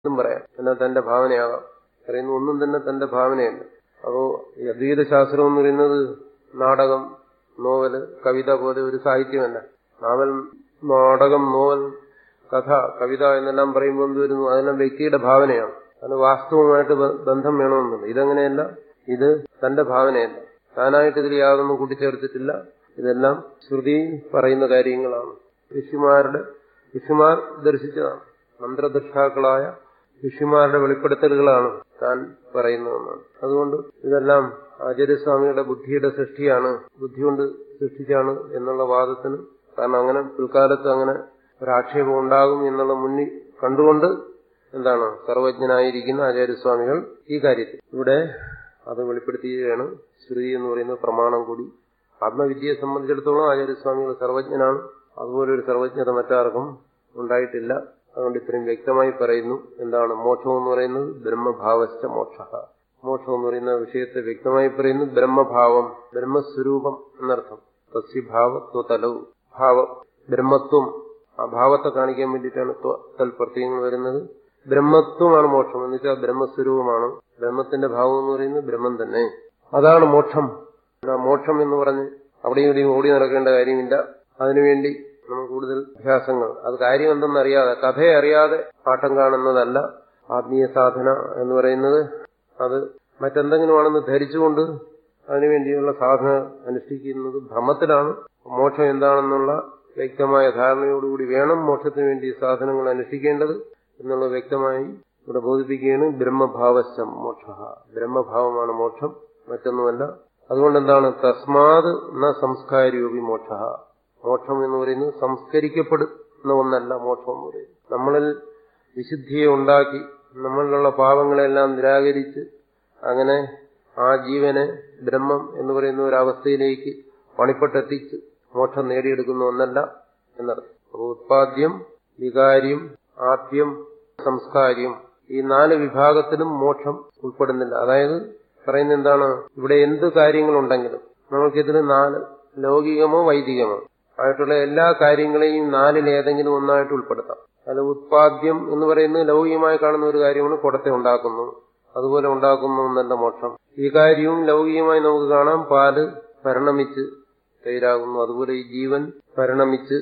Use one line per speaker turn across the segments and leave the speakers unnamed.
എന്നും പറയാം എന്നാൽ തന്റെ ഭാവനയാകാം പറയുന്ന ഒന്നും തന്നെ തന്റെ ഭാവനയല്ല അപ്പോ ഈ അദ്വൈത ശാസ്ത്രം എന്ന് പറയുന്നത് നാടകം നോവല് കവിത പോലെ ഒരു സാഹിത്യമല്ല നാവൽ നാടകം നോവൽ കഥ കവിത എന്നെല്ലാം പറയുമ്പോൾ എന്ത് വരുന്നു അതെല്ലാം വ്യക്തിയുടെ ഭാവനയാണ് അത് വാസ്തവമായിട്ട് ബന്ധം വേണമെന്നുണ്ട് ഇതങ്ങനെയല്ല ഇത് തന്റെ ഭാവനയല്ല താനായിട്ട് ഇതിൽ യാതൊന്നും കൂട്ടിച്ചേർത്തിട്ടില്ല ഇതെല്ലാം ശ്രുതി പറയുന്ന കാര്യങ്ങളാണ് ഋഷിമാരുടെ ഋഷിമാർ ദർശിച്ചതാണ് മന്ത്രദൃഷ്ടാക്കളായ ഋഷിമാരുടെ വെളിപ്പെടുത്തലുകളാണ് താൻ പറയുന്നതെന്നാണ് അതുകൊണ്ട് ഇതെല്ലാം ആചാര്യസ്വാമിയുടെ ബുദ്ധിയുടെ സൃഷ്ടിയാണ് ബുദ്ധി കൊണ്ട് സൃഷ്ടിച്ചാണ് എന്നുള്ള വാദത്തിന് കാരണം അങ്ങനെ പിൽക്കാലത്ത് അങ്ങനെ ഒരാക്ഷേപം ഉണ്ടാകും എന്നുള്ള മുന്നിൽ കണ്ടുകൊണ്ട് എന്താണ് സർവജ്ഞനായിരിക്കുന്ന ആചാര്യസ്വാമികൾ ഈ കാര്യത്തിൽ ഇവിടെ അത് വെളിപ്പെടുത്തുകയാണ് ശ്രുതി എന്ന് പറയുന്ന പ്രമാണം കൂടി ആത്മവിദ്യയെ സംബന്ധിച്ചിടത്തോളം ആചാര്യസ്വാമികൾ സർവജ്ഞനാണ് അതുപോലെ ഒരു സർവജ്ഞത മറ്റാർക്കും ഉണ്ടായിട്ടില്ല അതുകൊണ്ട് ഇത്രയും വ്യക്തമായി പറയുന്നു എന്താണ് മോക്ഷം എന്ന് പറയുന്നത് ബ്രഹ്മഭാവസ്ഥ മോക്ഷ മോക്ഷം എന്ന് പറയുന്ന വിഷയത്തെ വ്യക്തമായി പറയുന്നു ബ്രഹ്മഭാവം ബ്രഹ്മസ്വരൂപം എന്നർത്ഥം തസ്യഭാവത്വതലവും ഭാവം ബ്രഹ്മത്വം ആ ഭാവത്തെ കാണിക്കാൻ വേണ്ടിയിട്ടാണ് തൽപ്രത്യങ്ങൾ വരുന്നത് ബ്രഹ്മത്വമാണ് മോക്ഷം എന്ന് വെച്ചാൽ ബ്രഹ്മസ്വരൂപമാണ് ബ്രഹ്മത്തിന്റെ ഭാവം എന്ന് പറയുന്നത് ബ്രഹ്മം തന്നെ അതാണ് മോക്ഷം മോക്ഷം എന്ന് പറഞ്ഞ് അവിടെയും ഇവിടെയും ഓടി നടക്കേണ്ട കാര്യമില്ല അതിനുവേണ്ടി നമുക്ക് കൂടുതൽ അഭ്യാസങ്ങൾ അത് കാര്യം എന്തെന്ന് അറിയാതെ കഥയെ അറിയാതെ പാഠം കാണുന്നതല്ല ആത്മീയ സാധന എന്ന് പറയുന്നത് അത് മറ്റെന്തെങ്കിലുമാണെന്ന് ധരിച്ചുകൊണ്ട് അതിനുവേണ്ടിയുള്ള സാധന അനുഷ്ഠിക്കുന്നത് ഭ്രമത്തിലാണ് മോക്ഷം എന്താണെന്നുള്ള വ്യക്തമായ ധാരണയോടുകൂടി വേണം മോക്ഷത്തിന് വേണ്ടി സാധനങ്ങൾ അനുഷ്ഠിക്കേണ്ടത് എന്നുള്ളത് വ്യക്തമായി ഇവിടെ ബോധിപ്പിക്കുകയാണ് ബ്രഹ്മഭാവശ്യം മോക്ഷ ബ്രഹ്മഭാവമാണ് മോക്ഷം മറ്റൊന്നുമല്ല അതുകൊണ്ട് എന്താണ് തസ്മാത് ന സംസ്കാരൂപി മോക്ഷ മോക്ഷം എന്ന് പറയുന്നത് സംസ്കരിക്കപ്പെടുന്ന ഒന്നല്ല മോക്ഷം എന്ന് പറയുന്നത് നമ്മളിൽ വിശുദ്ധിയെ ഉണ്ടാക്കി നമ്മളിലുള്ള പാവങ്ങളെല്ലാം നിരാകരിച്ച് അങ്ങനെ ആ ജീവനെ ബ്രഹ്മം എന്ന് പറയുന്ന ഒരു അവസ്ഥയിലേക്ക് പണിപ്പെട്ടെത്തിച്ച് മോക്ഷം നേടിയെടുക്കുന്ന ഒന്നല്ല എന്നർത്ഥം അപ്പോൾ ഉത്പാദ്യം വികാര്യം ആപ്യം സംസ്കാര്യം ഈ നാല് വിഭാഗത്തിലും മോക്ഷം ഉൾപ്പെടുന്നില്ല അതായത് പറയുന്ന എന്താണ് ഇവിടെ എന്ത് കാര്യങ്ങളുണ്ടെങ്കിലും നമുക്കിതിന് നാല് ലൗകികമോ വൈദികമോ ആയിട്ടുള്ള എല്ലാ കാര്യങ്ങളെയും നാലിൽ ഏതെങ്കിലും ഒന്നായിട്ട് ഉൾപ്പെടുത്താം അത് ഉത്പാദ്യം എന്ന് പറയുന്നത് ലൗകികമായി കാണുന്ന ഒരു കാര്യമാണ് കുടത്തെ ഉണ്ടാക്കുന്നു അതുപോലെ ഉണ്ടാക്കുന്നു എന്നല്ല മോക്ഷം ഈ കാര്യവും ലൗകികമായി നമുക്ക് കാണാം പാല് പരിണമിച്ച് തൈരാകുന്നു അതുപോലെ ഈ ജീവൻ പരിണമിച്ച്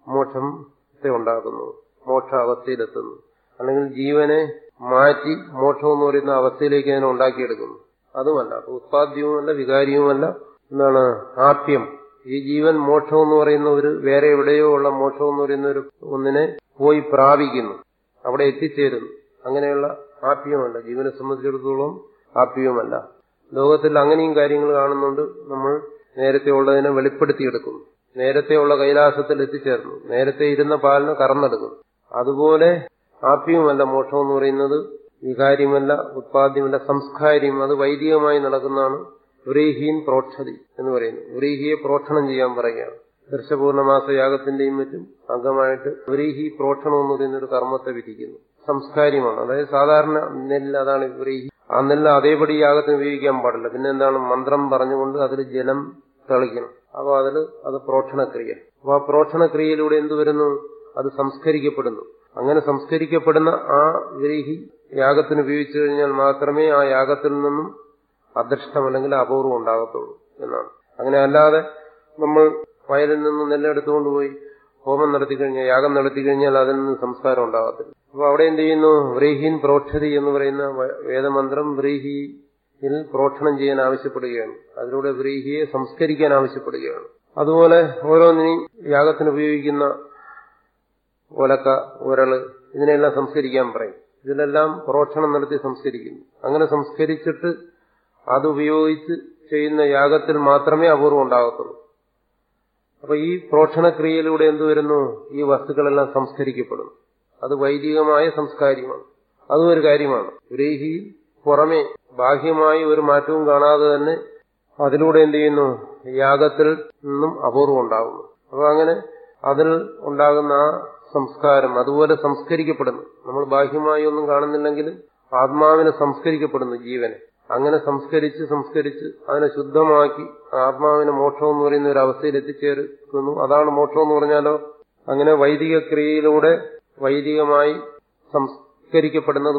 മോക്ഷത്തെ ഉണ്ടാക്കുന്നു മോക്ഷ അവസ്ഥയിലെത്തുന്നു അല്ലെങ്കിൽ ജീവനെ മാറ്റി മോക്ഷം എന്ന് പറയുന്ന അവസ്ഥയിലേക്ക് അതിനെ ഉണ്ടാക്കിയെടുക്കുന്നു അതുമല്ല ഉത്പാദ്യവുമല്ല വികാരിയുമല്ല എന്താണ് ആപ്യം ഈ ജീവൻ മോക്ഷം എന്ന് പറയുന്ന ഒരു വേറെ എവിടെയോ ഉള്ള മോക്ഷം എന്ന് പറയുന്ന ഒരു ഒന്നിനെ പോയി പ്രാപിക്കുന്നു അവിടെ എത്തിച്ചേരുന്നു അങ്ങനെയുള്ള ആപ്യമല്ല ജീവനെ സംബന്ധിച്ചിടത്തോളം ആപ്യവുമല്ല ലോകത്തിൽ അങ്ങനെയും കാര്യങ്ങൾ കാണുന്നുണ്ട് നമ്മൾ നേരത്തെ ഉള്ളതിനെ വെളിപ്പെടുത്തിയെടുക്കുന്നു നേരത്തെയുള്ള കൈലാസത്തിൽ എത്തിച്ചേർന്നു നേരത്തെ ഇരുന്ന പാലിനെ കറന്നെടുക്കുന്നു അതുപോലെ ആപ്യവുമല്ല മോക്ഷം എന്ന് പറയുന്നത് വികാര്യമല്ല ഉത്പാദ്യമല്ല സംസ്കാര്യം അത് വൈദികമായി നടക്കുന്നതാണ് വ്രീഹീൻ പ്രോക്ഷതി എന്ന് പറയുന്നു വ്രീഹിയെ പ്രോക്ഷണം ചെയ്യാൻ പറയുകയാണ് ദർശപൂർണമാസ യാഗത്തിന്റെയും മറ്റും അംഗമായിട്ട് വ്രീഹി പ്രോക്ഷണം എന്ന് പറയുന്ന ഒരു കർമ്മത്തെ വിധിക്കുന്നു സംസ്കാര്യമാണ് അതായത് സാധാരണ നെല്ല് അതാണ് വ്രീഹി ആ നെല്ല് അതേപടി യാഗത്തിന് ഉപയോഗിക്കാൻ പാടില്ല പിന്നെ എന്താണ് മന്ത്രം പറഞ്ഞുകൊണ്ട് അതിൽ ജലം തളിക്കണം അപ്പോൾ അതിൽ അത് പ്രോക്ഷണക്രിയ അപ്പൊ ആ പ്രോക്ഷണക്രിയയിലൂടെ എന്ത് വരുന്നു അത് സംസ്കരിക്കപ്പെടുന്നു അങ്ങനെ സംസ്കരിക്കപ്പെടുന്ന ആ വ്രീഹി യാഗത്തിന് ഉപയോഗിച്ചു കഴിഞ്ഞാൽ മാത്രമേ ആ യാഗത്തിൽ നിന്നും അദൃഷ്ടം അല്ലെങ്കിൽ അപൂർവം ഉണ്ടാകത്തുള്ളൂ എന്നാണ് അങ്ങനെ അല്ലാതെ നമ്മൾ വയലിൽ നിന്ന് നെല്ലെടുത്തുകൊണ്ട് പോയി ഹോമം നടത്തി കഴിഞ്ഞാൽ യാഗം നടത്തി കഴിഞ്ഞാൽ അതിൽ നിന്ന് സംസ്കാരം ഉണ്ടാകത്തില്ല അപ്പൊ അവിടെ എന്ത് ചെയ്യുന്നു വ്രീഹീൻ പ്രോക്ഷതി എന്ന് പറയുന്ന വേദമന്ത്രം വ്രീഹിയിൽ പ്രോക്ഷണം ചെയ്യാൻ ആവശ്യപ്പെടുകയാണ് അതിലൂടെ വ്രീഹിയെ സംസ്കരിക്കാൻ ആവശ്യപ്പെടുകയാണ് അതുപോലെ ഓരോന്നിനെയും യാഗത്തിന് ഉപയോഗിക്കുന്ന ഒലക്ക ഉരള് ഇതിനെല്ലാം സംസ്കരിക്കാൻ പറയും ഇതിലെല്ലാം പ്രോക്ഷണം നടത്തി സംസ്കരിക്കുന്നു അങ്ങനെ സംസ്കരിച്ചിട്ട് അതുപയോഗിച്ച് ചെയ്യുന്ന യാഗത്തിൽ മാത്രമേ അപൂർവം ഉണ്ടാകത്തുള്ളൂ അപ്പൊ ഈ പ്രോക്ഷണക്രിയയിലൂടെ എന്ത് വരുന്നു ഈ വസ്തുക്കളെല്ലാം സംസ്കരിക്കപ്പെടുന്നു അത് വൈദികമായ സംസ്കാര്യമാണ് അതും ഒരു കാര്യമാണ് ഗ്രേഹിയിൽ പുറമെ ബാഹ്യമായി ഒരു മാറ്റവും കാണാതെ തന്നെ അതിലൂടെ എന്ത് ചെയ്യുന്നു യാഗത്തിൽ നിന്നും അപൂർവം ഉണ്ടാകുന്നു അപ്പൊ അങ്ങനെ അതിൽ ഉണ്ടാകുന്ന ആ സംസ്കാരം അതുപോലെ സംസ്കരിക്കപ്പെടുന്നു നമ്മൾ ബാഹ്യമായി ഒന്നും കാണുന്നില്ലെങ്കിലും ആത്മാവിനെ സംസ്കരിക്കപ്പെടുന്നു ജീവനെ അങ്ങനെ സംസ്കരിച്ച് സംസ്കരിച്ച് അതിനെ ശുദ്ധമാക്കി ആത്മാവിനെ മോക്ഷം എന്ന് പറയുന്ന ഒരു അവസ്ഥയിൽ എത്തിച്ചേർക്കുന്നു അതാണ് മോക്ഷം എന്ന് പറഞ്ഞാലോ അങ്ങനെ വൈദിക ക്രിയയിലൂടെ വൈദികമായി സാക്ഷാത്കരിക്കപ്പെടുന്നത്